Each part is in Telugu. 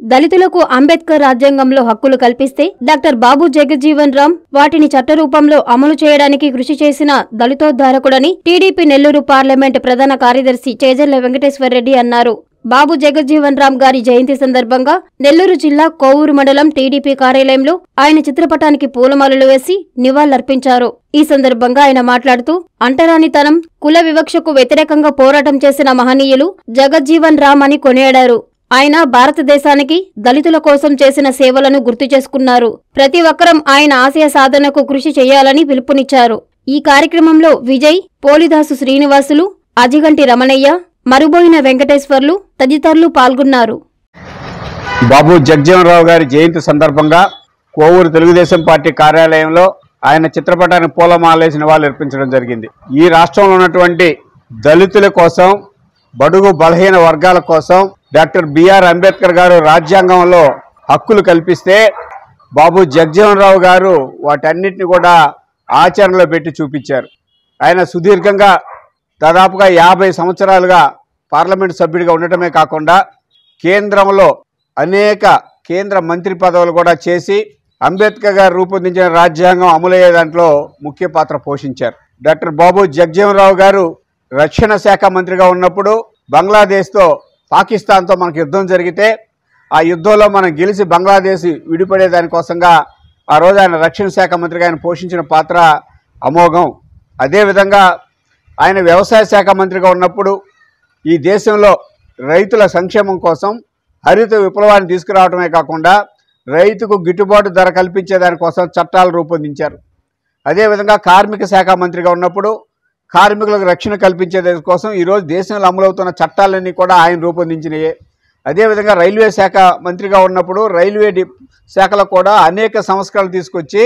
దళితులకు అంబేద్కర్ రాజ్యాంగంలో హక్కులు కల్పిస్తే డాక్టర్ బాబు జగజ్జీవన్ రామ్ వాటిని చట్టరూపంలో అమలు చేయడానికి కృషి చేసిన దళితోద్ధారకుడని టీడీపీ నెల్లూరు పార్లమెంట్ ప్రధాన కార్యదర్శి చేజర్ల వెంకటేశ్వరరెడ్డి అన్నారు బాబు జగజ్జీవన్ రామ్ గారి జయంతి సందర్భంగా నెల్లూరు జిల్లా కోవూరు మండలం టీడీపీ కార్యాలయంలో ఆయన చిత్రపటానికి పూలమాలలు వేసి నివాళులర్పించారు ఈ సందర్భంగా ఆయన మాట్లాడుతూ అంటరానితనం కుల వివక్షకు వ్యతిరేకంగా పోరాటం చేసిన మహనీయులు జగజ్జీవన్ రామ్ అని కొనియాడారు ఆయన భారతదేశానికి దళితుల కోసం చేసిన సేవలను గుర్తు చేసుకున్నారు ప్రతి ఒక్కరం ఆయన ఆశయ సాధనకు కృషి చేయాలని పిలుపునిచ్చారు ఈ కార్యక్రమంలో విజయ్ పోలిదాసు శ్రీనివాసులు అజిగంటి రమణయ్య మరుబోయిన వెంకటేశ్వర్లు తదితరులు పాల్గొన్నారు బాబు జగజీవనరావు గారి జయంతి సందర్భంగా కోవూరు తెలుగుదేశం పార్టీ కార్యాలయంలో ఆయన చిత్రపటానికి పూలమాలేసిన వాళ్ళు అర్పించడం జరిగింది ఈ రాష్ట్రంలో ఉన్నటువంటి దళితుల కోసం బడుగు బలహీన వర్గాల కోసం డాక్టర్ బిఆర్ అంబేద్కర్ గారు రాజ్యాంగంలో హక్కులు కల్పిస్తే బాబు జగజీవనరావు గారు వాటన్నిటిని కూడా ఆచరణలో పెట్టి చూపించారు ఆయన సుదీర్ఘంగా దాదాపుగా యాభై సంవత్సరాలుగా పార్లమెంటు సభ్యుడిగా ఉండటమే కాకుండా కేంద్రంలో అనేక కేంద్ర మంత్రి పదవులు కూడా చేసి అంబేద్కర్ గారు రూపొందించిన రాజ్యాంగం అమలయ్యే దాంట్లో ముఖ్య పాత్ర పోషించారు డాక్టర్ బాబు జగజీవనరావు గారు రక్షణ శాఖ మంత్రిగా ఉన్నప్పుడు బంగ్లాదేశ్తో పాకిస్తాన్తో మనకు యుద్ధం జరిగితే ఆ యుద్ధంలో మనం గెలిచి బంగ్లాదేశ్ విడిపడే దానికోసంగా ఆ రోజు ఆయన రక్షణ శాఖ మంత్రిగా ఆయన పోషించిన పాత్ర అమోఘం అదేవిధంగా ఆయన వ్యవసాయ శాఖ మంత్రిగా ఉన్నప్పుడు ఈ దేశంలో రైతుల సంక్షేమం కోసం హరిత విప్లవాన్ని తీసుకురావడమే కాకుండా రైతుకు గిట్టుబాటు ధర కల్పించే దానికోసం చట్టాలు రూపొందించారు అదేవిధంగా కార్మిక శాఖ మంత్రిగా ఉన్నప్పుడు కార్మికులకు రక్షణ కల్పించే దాని కోసం ఈరోజు దేశంలో అమలవుతున్న చట్టాలన్నీ కూడా ఆయన రూపొందించినయే అదేవిధంగా రైల్వే శాఖ మంత్రిగా ఉన్నప్పుడు రైల్వే డి శాఖలో కూడా అనేక సంస్కరణలు తీసుకొచ్చి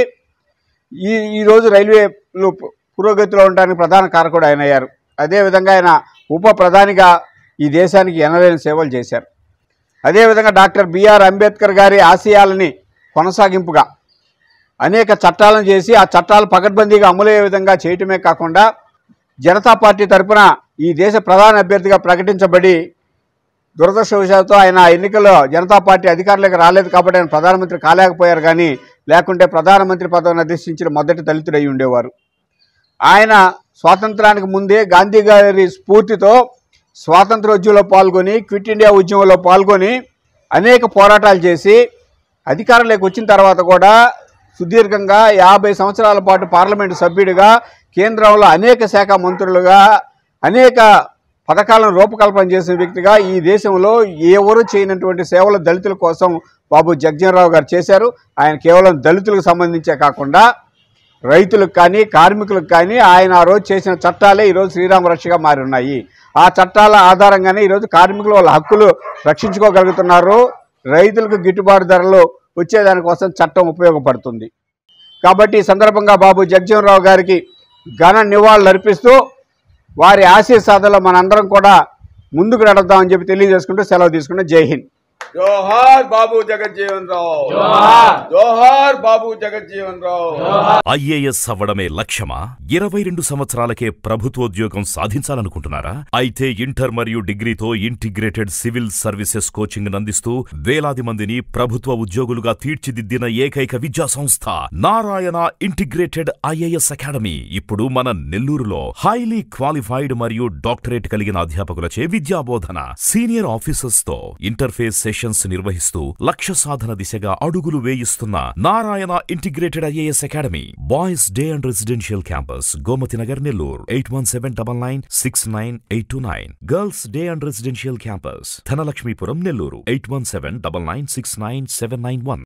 ఈ ఈరోజు రైల్వేలు పు- పురోగతిలో ఉండడానికి ప్రధాన కారకుడు ఆయన అయ్యారు అదేవిధంగా ఆయన ఉప ప్రధానిగా ఈ దేశానికి ఎనలేని సేవలు చేశారు అదేవిధంగా డాక్టర్ బిఆర్ అంబేద్కర్ గారి ఆశయాలని కొనసాగింపుగా అనేక చట్టాలను చేసి ఆ చట్టాలు పకడ్బందీగా అమలయ్యే విధంగా చేయటమే కాకుండా జనతా పార్టీ తరపున ఈ దేశ ప్రధాన అభ్యర్థిగా ప్రకటించబడి దురదృష్టవశాత్తు ఆయన ఆ ఎన్నికల్లో జనతా పార్టీ అధికారులకు రాలేదు కాబట్టి ఆయన ప్రధానమంత్రి కాలేకపోయారు కానీ లేకుంటే ప్రధానమంత్రి పదవిని అధిష్ఠించిన మొదటి దళితుడు అయి ఉండేవారు ఆయన స్వాతంత్రానికి ముందే గాంధీ గారి స్ఫూర్తితో స్వాతంత్రోద్యమంలో పాల్గొని క్విట్ ఇండియా ఉద్యమంలో పాల్గొని అనేక పోరాటాలు చేసి అధికారంలోకి వచ్చిన తర్వాత కూడా సుదీర్ఘంగా యాభై సంవత్సరాల పాటు పార్లమెంటు సభ్యుడిగా కేంద్రంలో అనేక శాఖ మంత్రులుగా అనేక పథకాలను రూపకల్పన చేసిన వ్యక్తిగా ఈ దేశంలో ఎవరు చేయనటువంటి సేవలు దళితుల కోసం బాబు జగజీవనరావు గారు చేశారు ఆయన కేవలం దళితులకు సంబంధించే కాకుండా రైతులకు కానీ కార్మికులకు కానీ ఆయన ఆ రోజు చేసిన చట్టాలే ఈరోజు శ్రీరామ రక్షగా మారి ఉన్నాయి ఆ చట్టాల ఆధారంగానే ఈరోజు కార్మికులు వాళ్ళ హక్కులు రక్షించుకోగలుగుతున్నారు రైతులకు గిట్టుబాటు ధరలు వచ్చేదానికోసం చట్టం ఉపయోగపడుతుంది కాబట్టి ఈ సందర్భంగా బాబు జగజీవనరావు గారికి ఘన నివాళులు అర్పిస్తూ వారి ఆశయ సాధనలో మనందరం కూడా ముందుకు నడుద్దామని చెప్పి తెలియజేసుకుంటూ సెలవు తీసుకుంటూ జై హింద్ జోహార్ బాబు జగజ్జీవన్ రావు జోహార్ బాబు జగజ్జీవన్ రావు ఐఏఎస్ అవ్వడమే లక్ష్యమా ఇరవై రెండు సంవత్సరాలకే ప్రభుత్వోద్యోగం సాధించాలనుకుంటున్నారా అయితే ఇంటర్ మరియు డిగ్రీతో ఇంటిగ్రేటెడ్ సివిల్ సర్వీసెస్ కోచింగ్ అందిస్తూ వేలాది మందిని ప్రభుత్వ ఉద్యోగులుగా తీర్చిదిద్దిన ఏకైక విద్యా సంస్థ నారాయణ ఇంటిగ్రేటెడ్ ఐఏఎస్ అకాడమీ ఇప్పుడు మన నెల్లూరులో హైలీ క్వాలిఫైడ్ మరియు డాక్టరేట్ కలిగిన అధ్యాపకులచే విద్యాబోధన సీనియర్ ఆఫీసర్స్ తో ఇంటర్ఫేస్ సెషన్స్ నిర్వహిస్తూ లక్ష్య సాధన దిశగా అడుగులు వేయిస్తున్న Narayana integrated IAS academy boys day and residential campus Gomathi Nagar Nellore eight one seven double nine six nine eight two nine girls day and residential campus Dhanalakshmipuram Nellore eight one seven double nine six nine seven nine one